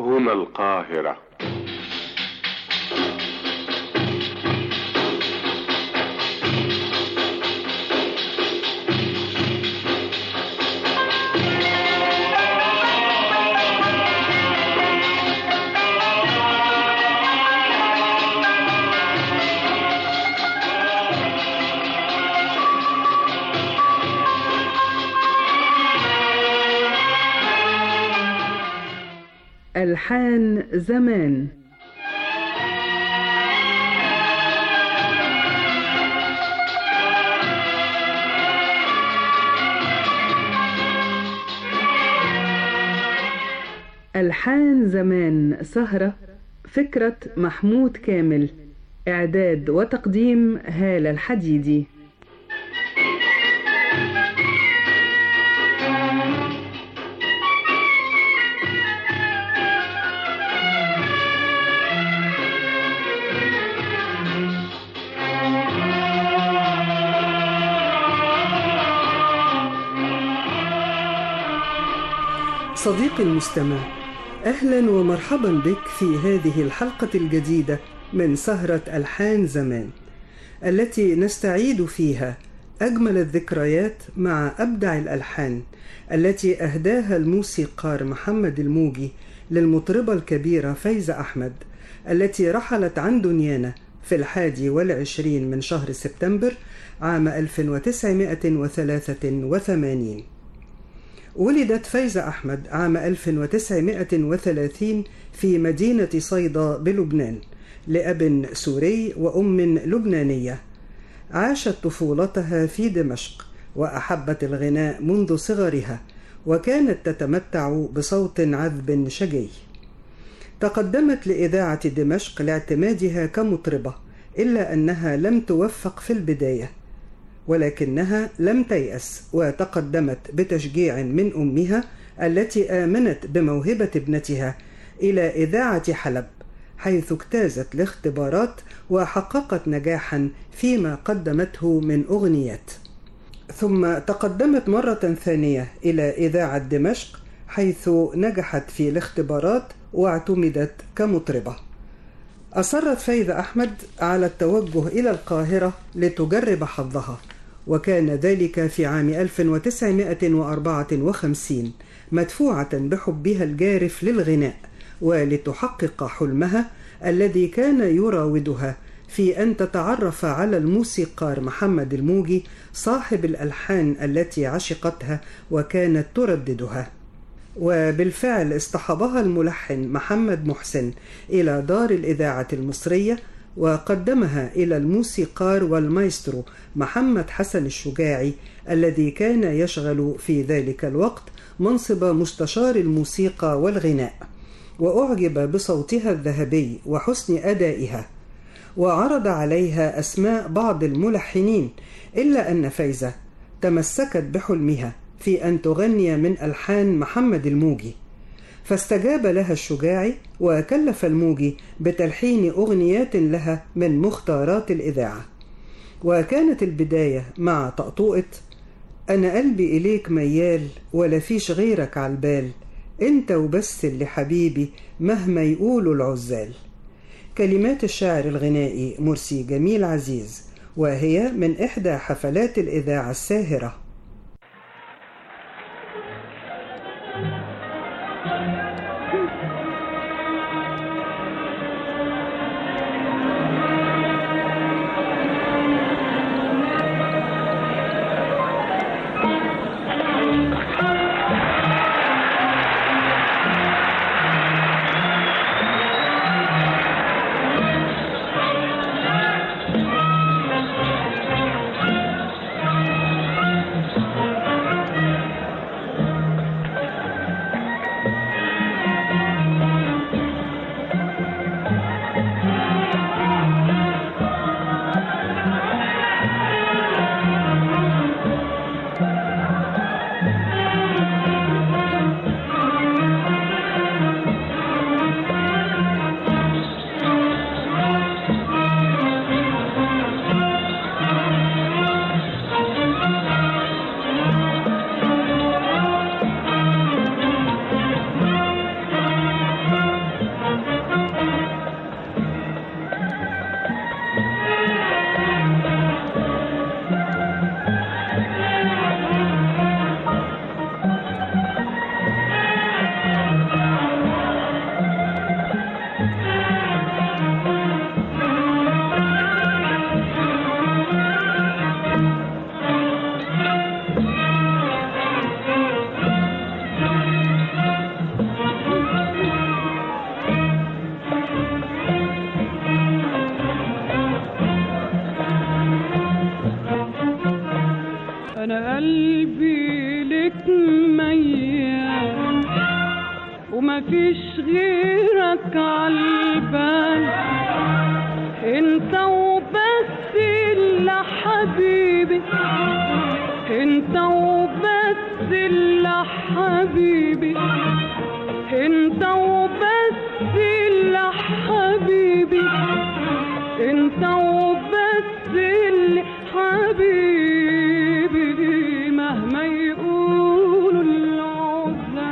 هنا القاهرة ألحان زمان ألحان زمان سهرة فكرة محمود كامل إعداد وتقديم هالة الحديدي صديقي المستمع اهلا ومرحبا بك في هذه الحلقه الجديده من سهره الحان زمان التي نستعيد فيها اجمل الذكريات مع ابدع الالحان التي اهداها الموسيقار محمد الموجي للمطربه الكبيره فايزه احمد التي رحلت عن دنيانا في الحادي والعشرين من شهر سبتمبر عام 1983 ولدت فايزة أحمد عام 1930 في مدينة صيدا بلبنان لأب سوري وأم لبنانية عاشت طفولتها في دمشق وأحبت الغناء منذ صغرها وكانت تتمتع بصوت عذب شجي تقدمت لإذاعة دمشق لاعتمادها كمطربة إلا أنها لم توفق في البداية ولكنها لم تيأس وتقدمت بتشجيع من أمها التي آمنت بموهبة ابنتها إلى إذاعة حلب حيث اجتازت الاختبارات وحققت نجاحا فيما قدمته من أغنيات ثم تقدمت مرة ثانية إلى إذاعة دمشق حيث نجحت في الاختبارات واعتمدت كمطربة أصرت فايدة أحمد على التوجه إلى القاهرة لتجرب حظها وكان ذلك في عام 1954 مدفوعة بحبها الجارف للغناء ولتحقق حلمها الذي كان يراودها في أن تتعرف على الموسيقار محمد الموجي صاحب الألحان التي عشقتها وكانت ترددها وبالفعل اصطحبها الملحن محمد محسن إلى دار الإذاعة المصرية وقدمها إلى الموسيقار والمايسترو محمد حسن الشجاعي الذي كان يشغل في ذلك الوقت منصب مستشار الموسيقى والغناء وأعجب بصوتها الذهبي وحسن أدائها وعرض عليها أسماء بعض الملحنين إلا أن فايزة تمسكت بحلمها في أن تغني من ألحان محمد الموجي فاستجاب لها الشجاعي وكلف الموجي بتلحين أغنيات لها من مختارات الإذاعة وكانت البداية مع طقطوقة أنا قلبي إليك ميال ولا فيش غيرك عالبال أنت وبس اللي حبيبي مهما يقولوا العزال كلمات الشاعر الغنائي مرسي جميل عزيز وهي من إحدى حفلات الإذاعة الساهرة غيرك عالبال انت وبس اللي حبيبي انت وبس اللي حبيبي انت وبس اللي حبيبي انت وبس اللي حبيبي مهما يقولوا العزاب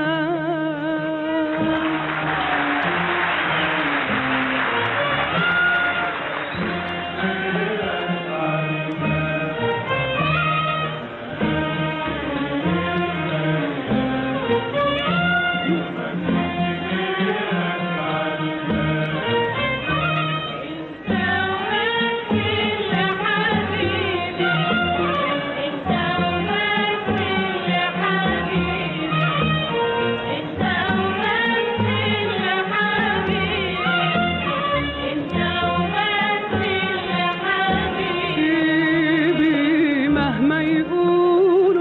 حبيبي مهما يقولوا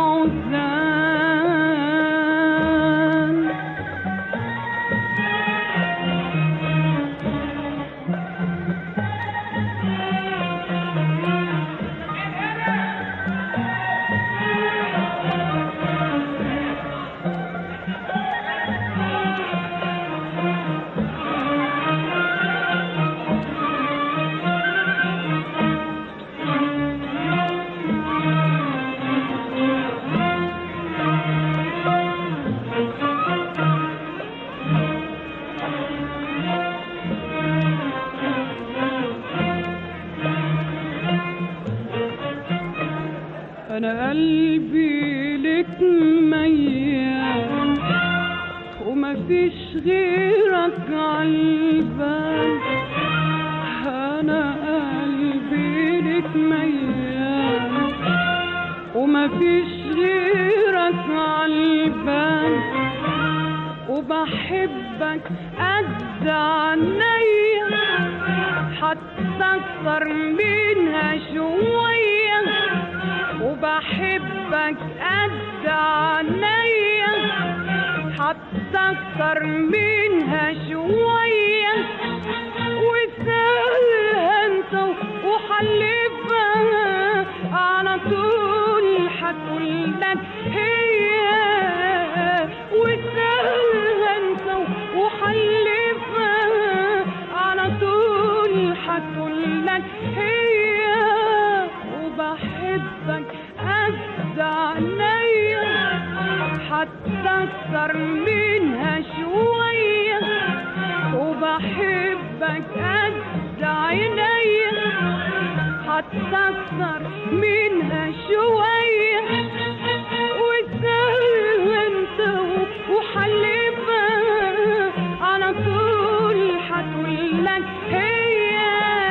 العزال انا قلبي لك ميال ومفيش غيرك عالبال انا قلبي لك ميال ومفيش غيرك عالبال وبحبك قد عينيا حتى اكتر منها شويه وبحبك قد عينيا حتى اكتر منها شوية وسهلها انت وحلفها على طول هتقولك هي وسهلها انت وحلفها على طول هتقولك هي وبحبك قد عينيا حتى اكتر منها شوية وبحبك قد عينيا حتى اكتر منها شوية وسهل انت وحلفها على طول هتقولك هي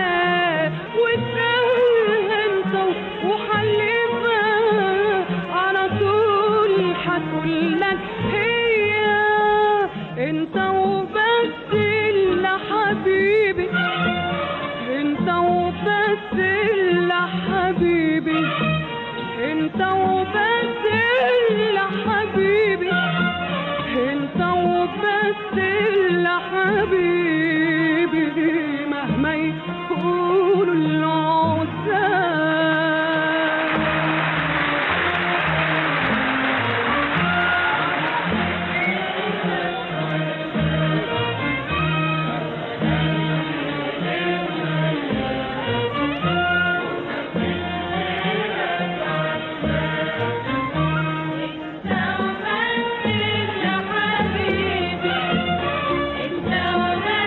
وسهل انت وحلفها على طول هتقولك هي انت وبس اللي حبيبي انت وبس اللي حبيبي انت وبس اللي حبيبي انت وبس اللي حبيبي مهما يقولوا العزاب انت وبس يا حبيبي انت وبس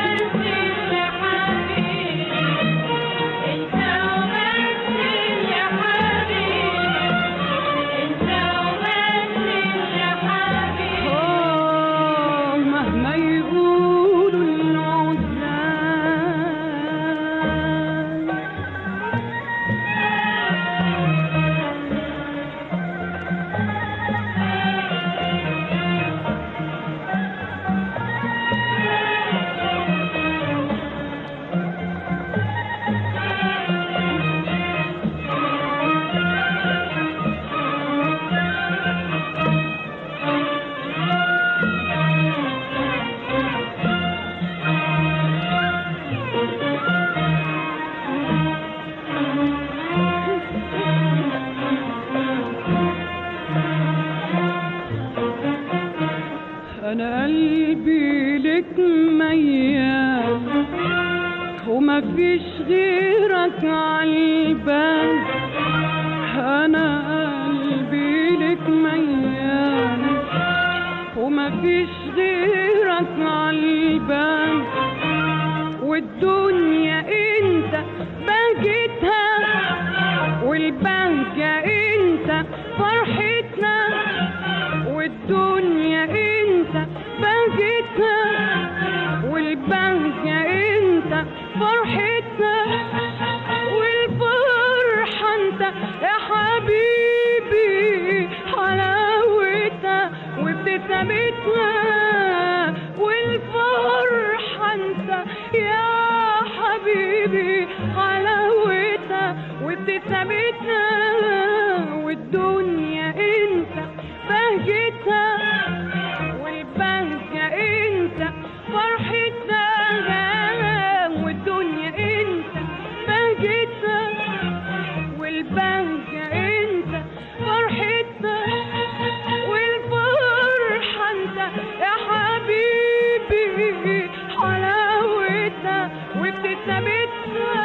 لك ميال وما فيش غيرك عالبال انا قلبي لك ميال وما فيش غيرك عالبال والدنيا انت بهجتها والبهجة انت فرحتنا والدنيا انت بهجتها والبهجة انت فرحتنا والفرحة انت يا حبيبي حلاوتها وابتسامتها والفرحة انت يا حبيبي حلاوتها وابتسامتها والدنيا انت بهجتها والبهجة انت فرحتها والدنيا انت بهجتها والبهجة انت فرحتها والفرحة انت يا حبيبي حلاوتها وابتسامتها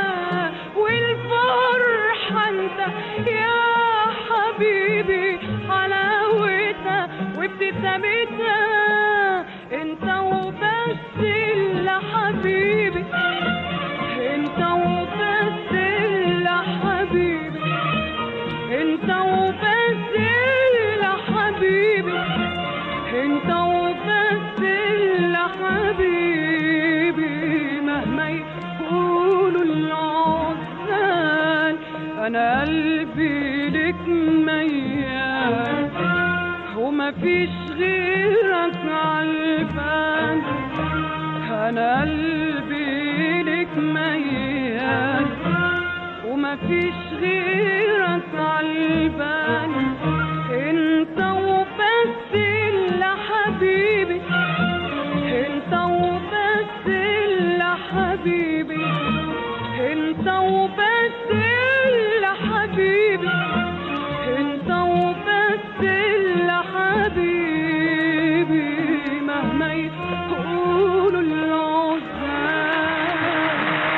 والفرحة انت يا حبيبي حلاوتها وابتسامتها انت وبس اللي حبيبي انت وبس اللي حبيبي انت وبس اللي حبيبي انت وبس اللي حبيبي مهما يقولوا العزال انا قلبي لك ميال وما فيش غيرك عالبال انا قلبي لك ميال وما فيش غيرك عالبال انت وبس اللي حبيبي انت وبس اللي حبيبي انت وبس اللي حبيبي انت وبس اللي حبيبي مهما يقولوا العزال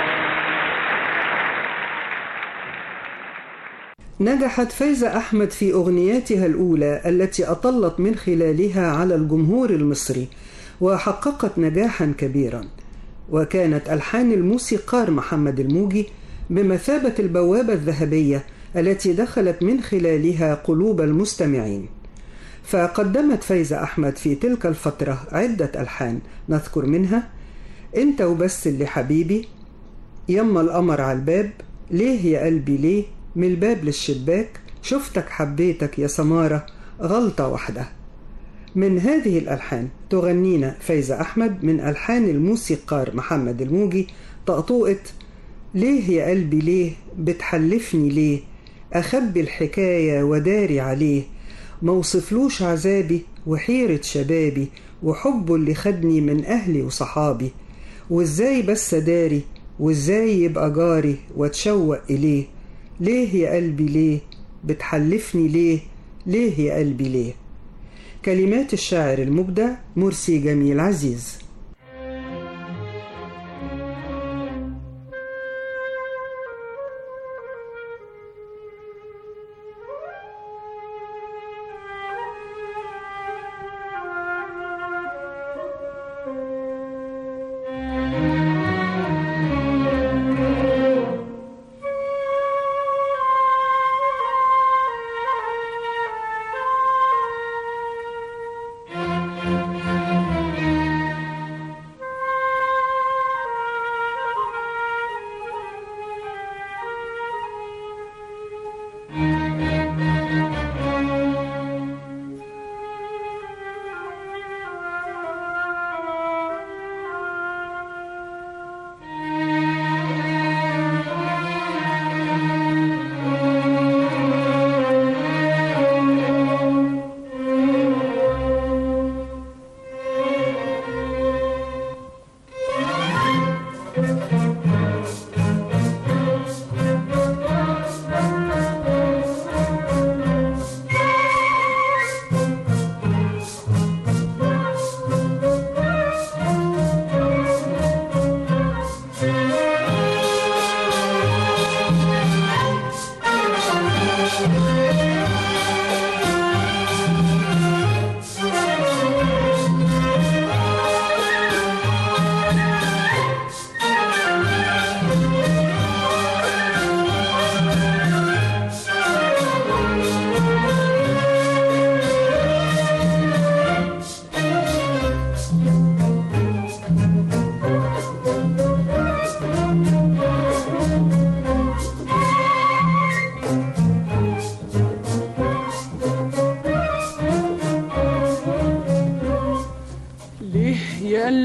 نجحت فايزة أحمد في أغنياتها الأولى التي أطلت من خلالها على الجمهور المصري وحققت نجاحا كبيرا وكانت ألحان الموسيقار محمد الموجي بمثابة البوابة الذهبية التي دخلت من خلالها قلوب المستمعين فقدمت فايزة أحمد في تلك الفترة عدة ألحان نذكر منها أنت وبس اللي حبيبي يما القمر على الباب ليه يا قلبي ليه من الباب للشباك شفتك حبيتك يا سمارة غلطة واحدة من هذه الألحان تغنينا فايزة أحمد من ألحان الموسيقار محمد الموجي طقطوقة ليه يا قلبي ليه بتحلفني ليه أخبي الحكاية وداري عليه موصفلوش عذابي وحيرة شبابي وحبه اللي خدني من أهلي وصحابي وإزاي بس داري وإزاي يبقى جاري واتشوق إليه ليه يا قلبي ليه بتحلفني ليه ليه يا قلبي ليه كلمات الشاعر المبدع مرسي جميل عزيز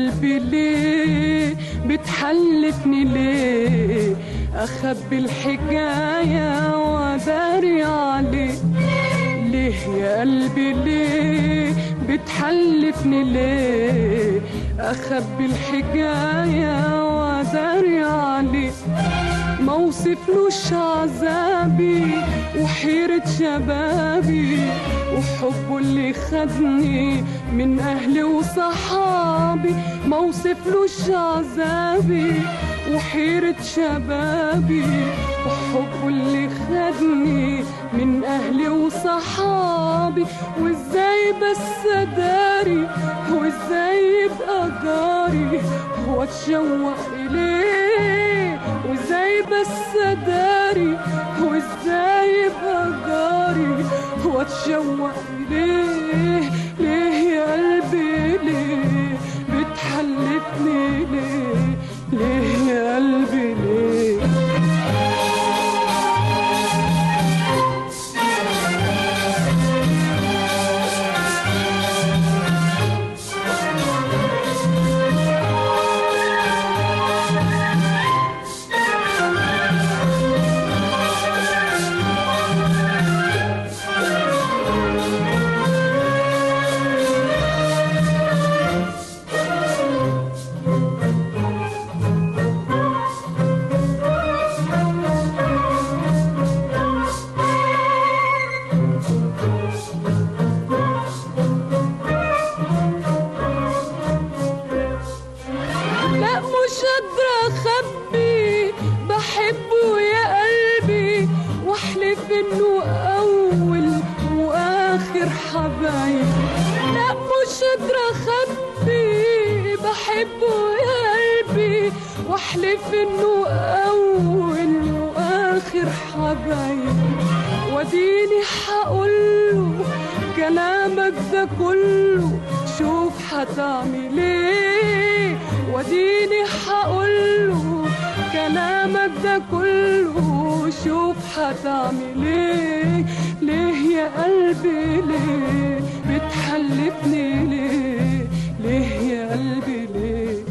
قلبي ليه بتحلفني ليه أخبي الحكاية وأداري عليه ليه يا قلبي ليه بتحلفني ليه أخبي الحكاية وأداري عليه ما وصفلوش عذابي وحيرة شبابي وحبه اللي خدني من أهلي وصحابي ما وصفلوش عذابي وحيرة شبابي وحبه اللي خدني من أهلي وصحابي وإزاي بس أداري وإزاي يبقى جاري وأتشوق إليه وإزاي بس أداري وإزاي يبقى جاري وأتشوق إليه ليه يا قلبي ليه بتحلفني ليه ليه يا قلبي ليه لا مش قادرة أخبي بحبه يا قلبي واحلف إنه أول وآخر حبايب لا مش قادرة أخبي بحبه يا قلبي واحلف إنه أول وآخر حبايب وديني حقوله كلامك ده كله شوف هتعمل ايه وديني حقوله كلامك ده كله شوف هتعمل ايه ليه يا قلبي ليه بتحلفني ليه ليه يا قلبي ليه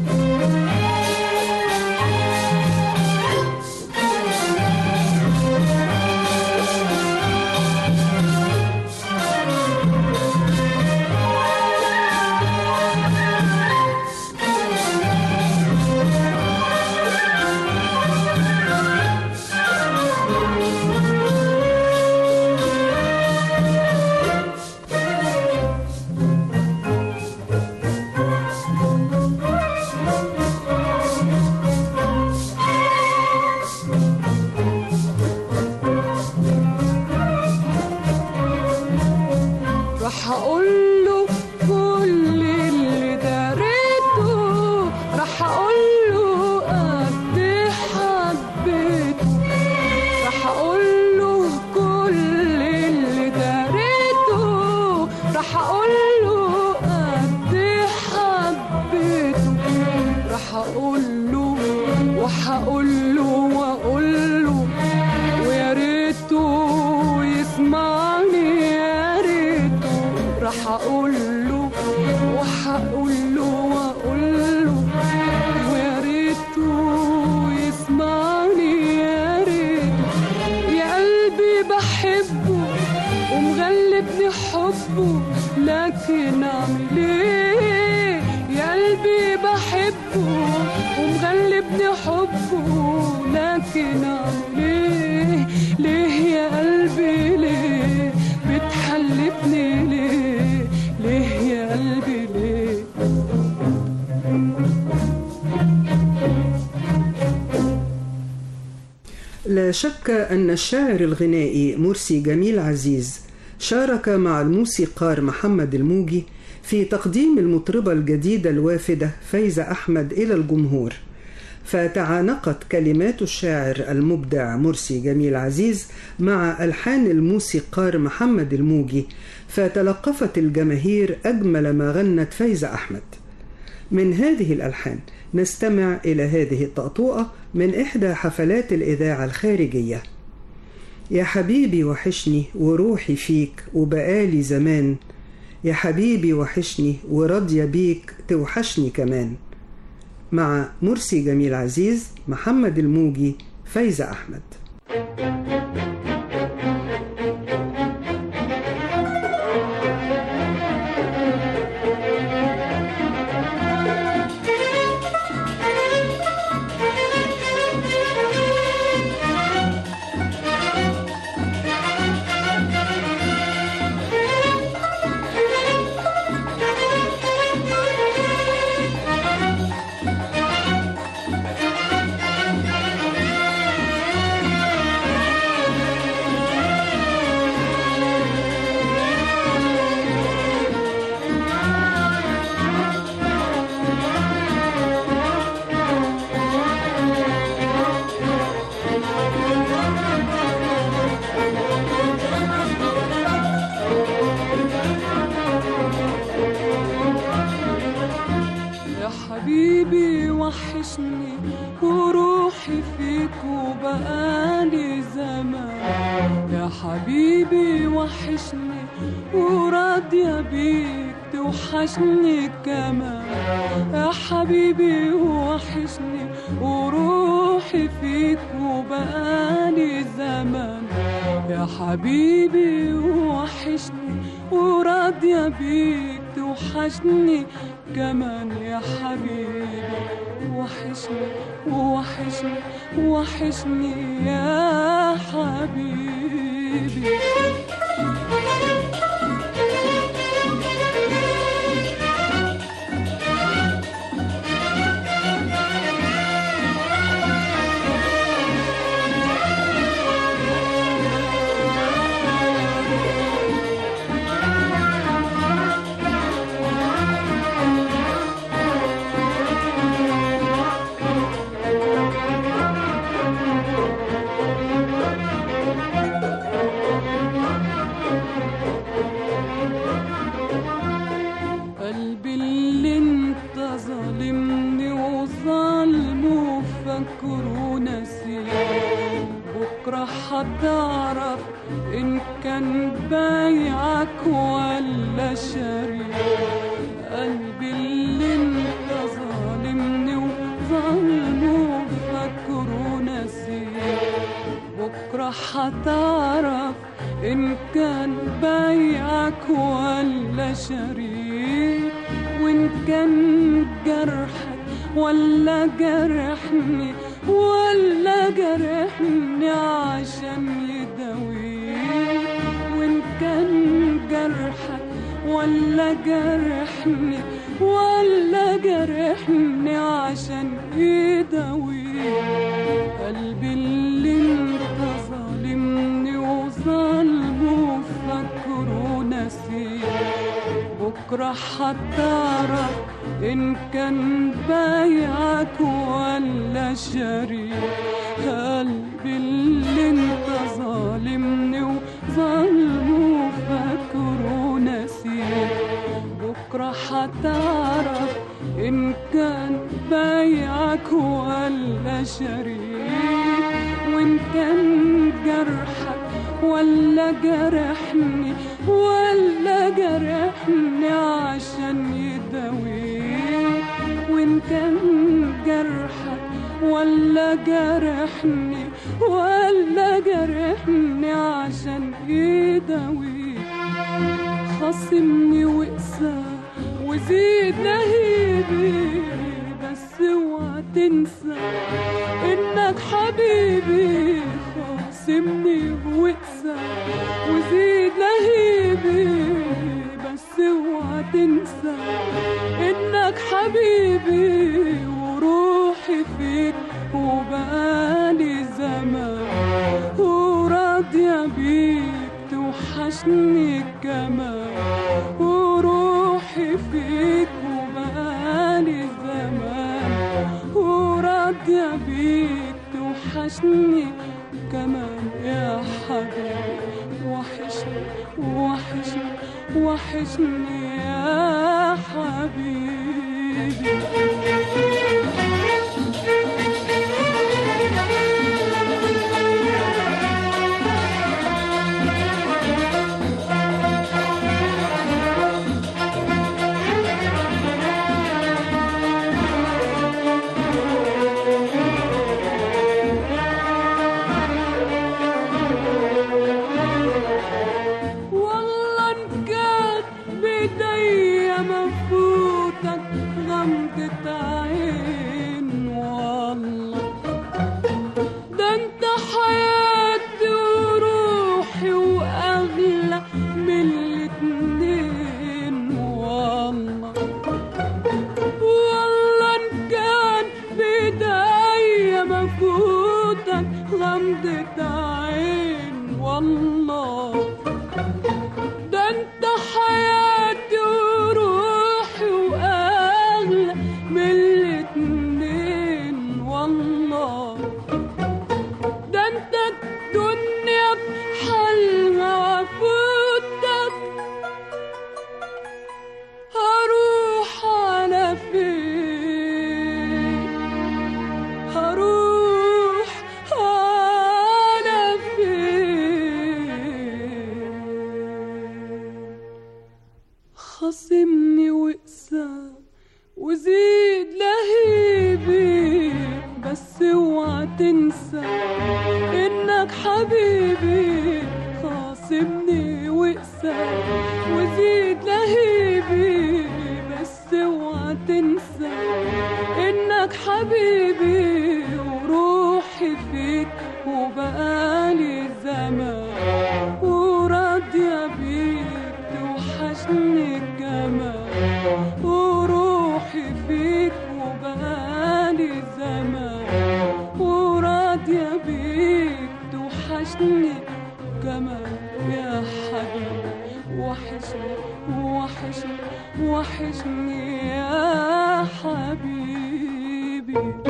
راح اقول له كل اللي داريته راح اقول له قد إيه حبيته راح اقول له كل اللي داريته راح اقول له قد إيه حبيته راح اقول له وهقول له واقول له ويا ريته يسمعني يا ريته راح اقول له وهقول له واقول له ويا ريته يسمعني يا ريته يا قلبي بحبه ومغلبني حبه لكن اعمل ايه يا قلبي بحبه ومغلبني حبه لكن اعمل ايه ليه يا قلبي ليه بتحلفني ليه ليه يا قلبي ليه لا شك أن الشاعر الغنائي مرسي جميل عزيز شارك مع الموسيقار محمد الموجي في تقديم المطربة الجديدة الوافدة فايزة أحمد إلى الجمهور فتعانقت كلمات الشاعر المبدع مرسي جميل عزيز مع ألحان الموسيقار محمد الموجي فتلقفت الجماهير أجمل ما غنت فايزة أحمد من هذه الألحان نستمع إلى هذه الطأطوأة من إحدى حفلات الإذاعة الخارجية يا حبيبي وحشني وروحي فيك وبقالي زمان يا حبيبي وحشني وراضية بيك توحشني كمان مع مرسي جميل عزيز محمد الموجي فايزة أحمد يا حبيبي وحشني وروحي فيك وبقالي زمان يا حبيبي وحشني وراضية بيك توحشني كمان يا حبيبي وحشني وروحي فيك وبقالي زمان يا حبيبي وحشني وراضية بيك توحشني كمان يا حبيبي وحشني وحشني وحشني يا حبيبي قلبي اللي انت ظالمني وظالمه فاكره نسيه بكره هتعرف ان كان بايعك ولا شريك قلبي اللي انت ظالمني وظالمه فاكره نسيه بكرة هتعرف إن كان بايعك ولا شريك وإن كان جرحك ولا جرحني ولا جرحني عشان يداويك وإن كان جرحك ولا جرحني ولا جرحني عشان يداويك قلبي اللي انت ظالمني وظالمه فاكره نسيك بكرة هتعرف إن كان بايعك ولا شريك قلبي اللي انت ظالمني وظالمه فاكره نسيك بكرة هتعرف إن كان بايعك ولا شريك وإن كان جرحك ولا جرحني ولا جرحني عشان يداويك وإن كان جرحك ولا جرحني ولا جرحني عشان يداويك خاصمني وقسى وزيد لهيبي بس اوعى تنسى انك حبيبي خاصمني وقسى وزيد لهيبي بس اوعى تنسى انك حبيبي وروحي فيك وبقالي زمان وراضية بيك توحشني كمان وروحي فيك وبقالي زمان وراضية بيك توحشني كمان يا حبيبي وحشني وحشني وحشني يا حبيبي غمضة عين والله ده انت حياتي وروحي واغلى من الاتنين والله ده انت الدنيا بحالها وفوتك هروح على فين هروح على فين خصمني وقسى وزيد لهيبي بس اوعى تنسى انك حبيبي خاصمني وقسى وزيد لهيبي بس اوعى تنسى انك حبيبي وروحي فيك وبقالي زمان وراضية بيك توحشني كمان وروحي فيك وبقالي زمان وراضية بيك توحشني كمان يا حبيبي وحشني وحشني وحشني يا حبيبي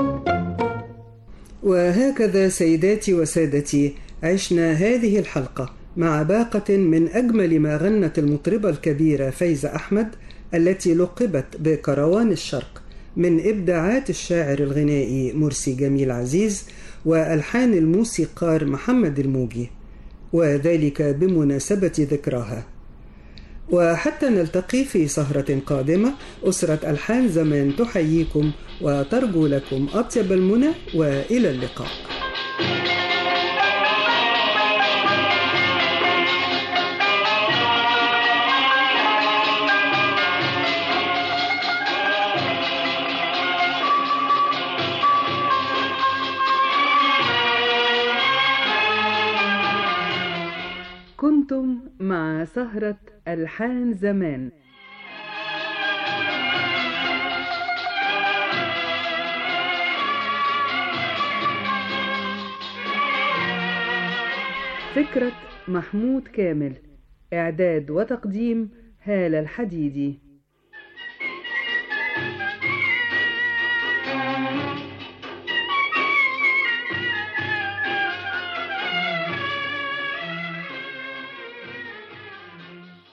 وهكذا سيداتي وسادتي عشنا هذه الحلقة مع باقة من أجمل ما غنت المطربة الكبيرة فايزة أحمد التي لقبت بكروان الشرق من إبداعات الشاعر الغنائي مرسي جميل عزيز وألحان الموسيقار محمد الموجي وذلك بمناسبة ذكراها وحتى نلتقي في سهرة قادمة أسرة ألحان زمان تحييكم وترجو لكم أطيب المنى وإلى اللقاء كنتم مع سهرة ألحان زمان فكرة محمود كامل إعداد وتقديم هالة الحديدي